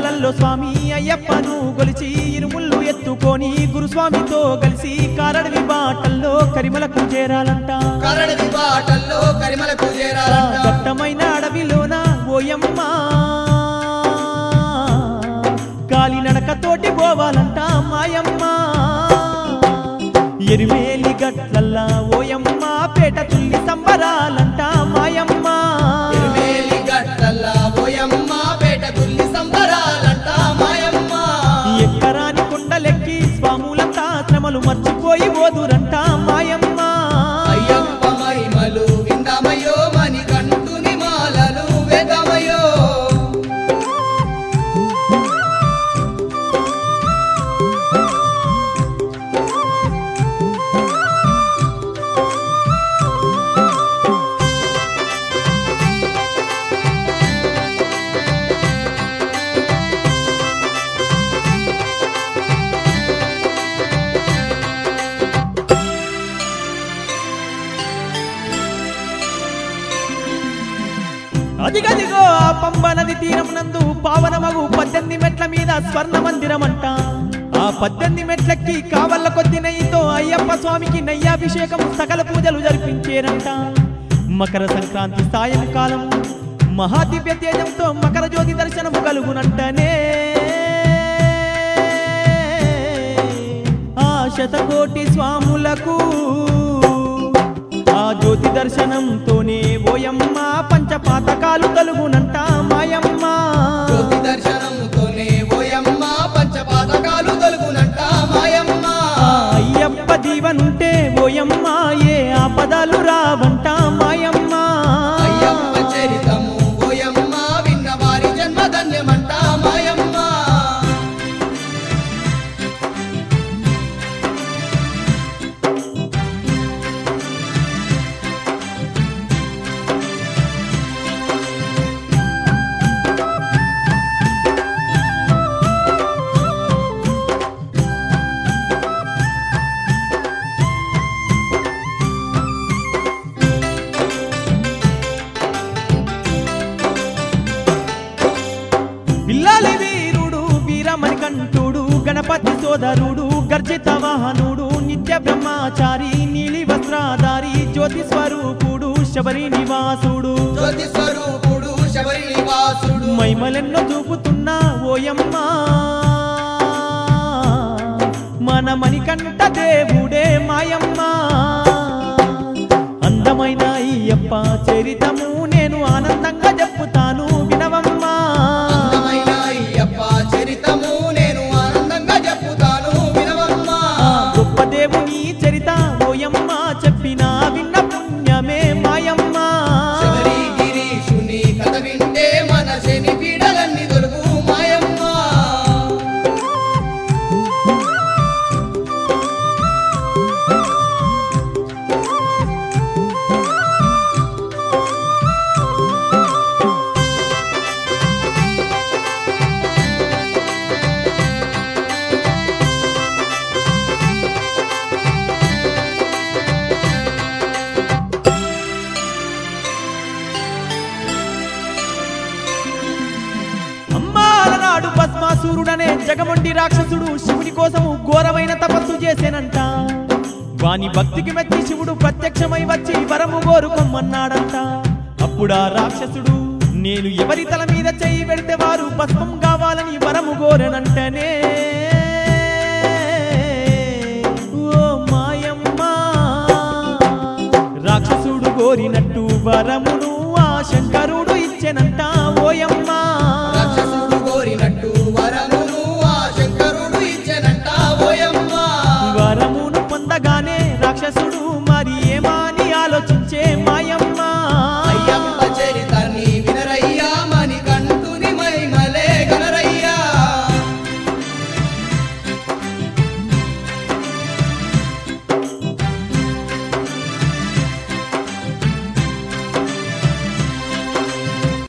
కలలో స్వామి అయ్యప్పను గొలిచి ఇరుముళ్ళు ఎత్తుకొని గురుస్వామితో కలిసి కారడవి బాటల్లో కరిమలకు చేరాలంట కరడవి బాటల్లో కరిమలకు చేరాలంట దట్టమైన అడవిలోన ఓయమ్మ కాలినడకతోటి పోవాలంట మాయమ్మ ఎరిమేలి గట్లల్లా ఓయమ్మ పేట తుల్లి సంబరాలంట మాయమ్మ ఎరుమేలి గట్టల్లా పోయమ్మ పేట గుల్లి సంబరాలంట మాయమ్మ ఎక్కరాని కొండలెక్కి స్వాములంతా శ్రమలు మర్చిపోయి ఓదురంట మాయమ్మ అయ్యప్ప మహిమలు విందామయ్యో మని కంటుని మాలలు వేదమయ్యో అదిగదిగో ఆ పంబ నది తీరం నందు పావనమగు పద్దెనిమిది మెట్ల మీద స్వర్ణ మందిరం అంట ఆ పద్దెనిమిది మెట్లకి కావల్ల కొద్ది నెయ్యితో అయ్యప్ప స్వామికి నెయ్యాభిషేకం సకల పూజలు జరిపించేరంట మకర సంక్రాంతి సాయంకాలం మహాదివ్య తేజంతో మకర జ్యోతి దర్శనము కలుగునంటనే ఆ శతకోటి స్వాములకు ఆ జ్యోతి దర్శనంతోనే ఓయమ్మ పంచపాతకాలు కలుగునంట మాయమ్మ జ్యోతి దర్శనంతోనే ఓయమ్మ పంచపాతకాలు తొలుగునంట మాయమ్మ ఆ అయ్యప్ప దీవనుంటే ఓయమ్మ ఏ ఆపదలు రావంట మాయమ్మ అయ్యప్ప చరితము ఓయమ్మ విన్న వారి జన్మ ధన్యమంట మాయమ్మ పిల్లాలి వీరుడు వీరమణి కంఠుడు గణపతి సోదరుడు గర్జిత వాహనుడు నిత్య బ్రహ్మచారి నీలి వస్త్రాధారి జ్యోతి స్వరూపుడు శబరి నివాసుడు జ్యోతి స్వరూపుడు శబరి నివాసుడు మైమలెన్నో చూపుతున్నా ఓయమ్మ మన మణికంఠ దేవుడే మాయమ్మ అందమైన అయ్యప్ప చరితము నేను ఆనందంగా చెప్పుతాను వినవమ్మా అందమైన అయ్యప్ప చరితము నేను ఆనందంగా చెప్పుతాను వినవమ్మా ఆ గొప్ప దేవుని చరిత ఓయమ్మ చెప్పిన విన్న పుణ్యమే మాయమ్మ శబరి గిరీశుని కథ వింటే మన శని పీడలన్నీ దొరుకు మాయమ్మ అమ్మాలనాడు భస్మాసురుడనే జగమొండి రాక్షసుడు శివుని కోసము ఘోరమైన తపస్సు చేసేనంట వాని భక్తికి మెచ్చి శివుడు ప్రత్యక్షమై వచ్చి వరము కోరుకోమన్నాడంట అప్పుడా రాక్షసుడు నేను ఎవరి తల మీద చెయ్యి పెడితే వారు భస్మం కావాలని వరము కోరనంటనే ఓ మాయమ్మ రాక్షసుడు కోరినట్టు వరమును ఆ శంకరుడు ఇచ్చెనంట ఓయమ్మ